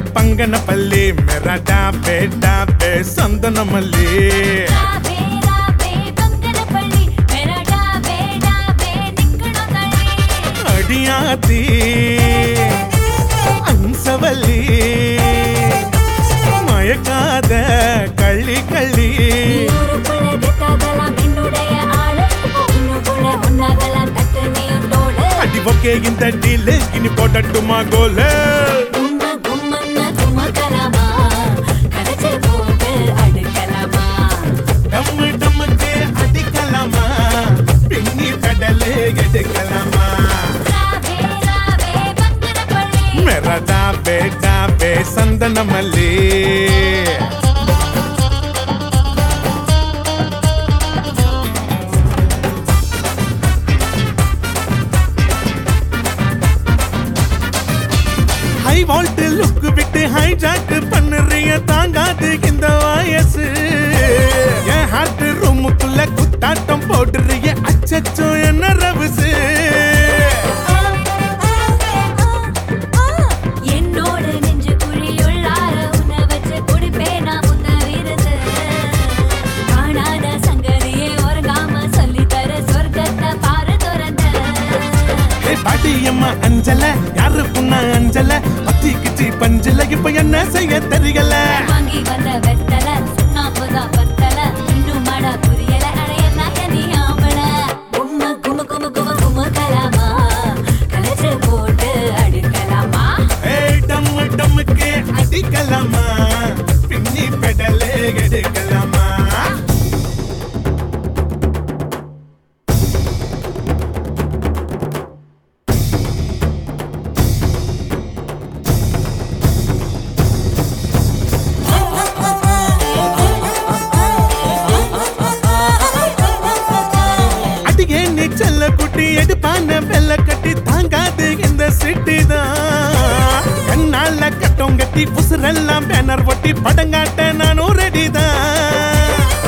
பங்கன பள்ளி மெரடா பேட்டா பே சந்தன மல்லி ராவே ராவே பங்கனப்பள்ளி மெரடா வேடா வே நிக்கணும் தள்ளி அடியாத்தி அம்சவல்லி மயக்காத கள்ளி கள்ளி ஊருக்குள்ள கெத்தாதலாம் என்னுடைய ஆளு உன்னுக்குள்ள உன்னாகலாம் தட்டு நீ தோடு அடி ஒக்கே இந்த டீல் இனி போடட்டுமா கோல கும்ம கும்மன்னு கும்மக்கலாமா கரைச்சு போட்டு அடுக்கலாமா டம்மு டம்முக்கு அடிக்கலாமா பின்னி கடலே எடுக்கலாமா ராவே ராவே பங்கனப்பள்ளி மெரடா பேட்டா பே சந்தன மல்லி ஹை வால்ட் லுக் விட்டு ஹை ஜாக் பண்ணுறிய தாங்காது இந்த வயசு என் ஹார்ட் ரூமுக்குள்ள குத்தாட்டம் போடுறிய அச்சச்சோ என்ன ரவுசு என்னோட நெஞ்சு குழியுள்ளார உன்னை வச்சு குடிப்பேன் நான் முன்ன விருந்து காணாத சங்கதியே உறங்காம சொல்லித் தர சொர்க்கத்தை பாரு துறந்த ஏ பாட்டி அம்மா அஞ்சல யாரு புண்ணா அஞ்சல பத்தி கிச்சி பஞ்சல இப்ப என்ன செய்ய தெரியல வாங்கி வந்த வெத்தல சுண்ணாம்புதான் பத்தல இன்னும் மட புரியல அடைய நகனி ஆம்பள கும்ம கும்ம கும்ம கும்ம கும்ம கலாமா கலைச்சு போட்டு அடுக்கலாமா ஏய் டம்மு டம்முக்கு அடிக்கலாமா பின்னி பெடலே எடுக்கலாமா அடியே நீ செல்ல குட்டி எடுப்பான வெள்ள கட்டி தாங்காது இந்த சிட்டி தான் கண்ணால கட்டம் கட்டி புசுரெல்லாம் பேனர் ஒட்டி படங்காட்ட நானும் ரெடி தான்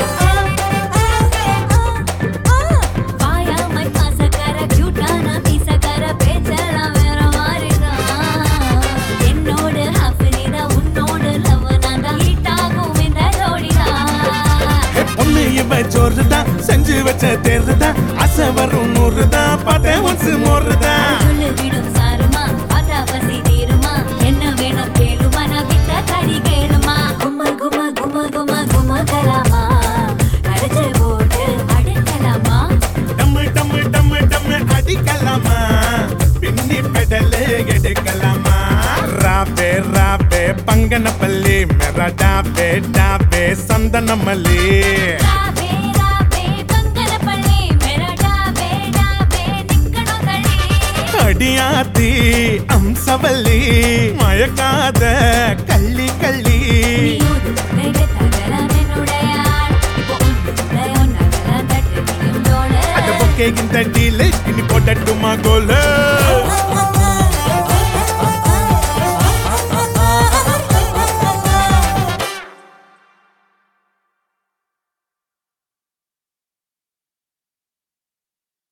வாயாமை பாசக்கார கியூட்டான பீசக்கார பேச்செல்லாம் வேற மாதிரிதான் என்னோட ஹாஃப் நீதான் உன்னோட லவ் நான் தான் ஹீட் ஆகும் இந்த ஜோடிதான் பொண்ணு இவ ஜோறுதான் செஞ்சு வச்ச தேர்தான் அசை வரும் நூறுதான் பார்த்தேன் ஒன்சு மோறுதான் சொல்லு விடும் சாருமா பார்த்தா பசி தீருமா என்ன வேணும் கேளுமா நான் விட்ட கடி கேளுமா கும்ம கும்ம கும்ம கும்ம கும்ம கலாமா கரைச்சு போட்டு அடுக்கலாமா டம்மு டம்மு டம்மு டம்மு அடிக்கலாமா பின்னி பெடலே எடுக்கலாமா ராபே ராபே பங்கன பள்ளி மெரடா பேட்டா பே சந்தன மல்லி ராவே ராவே பங்கனப்பள்ளி மெரடா வேடா வே நிக்கணும் தள்ளி அடியாத்தி அம்சவல்லி மயக்காத கள்ளி கள்ளி அட பொக்கே இந்த டீல் இனி போடட்டுமா கோல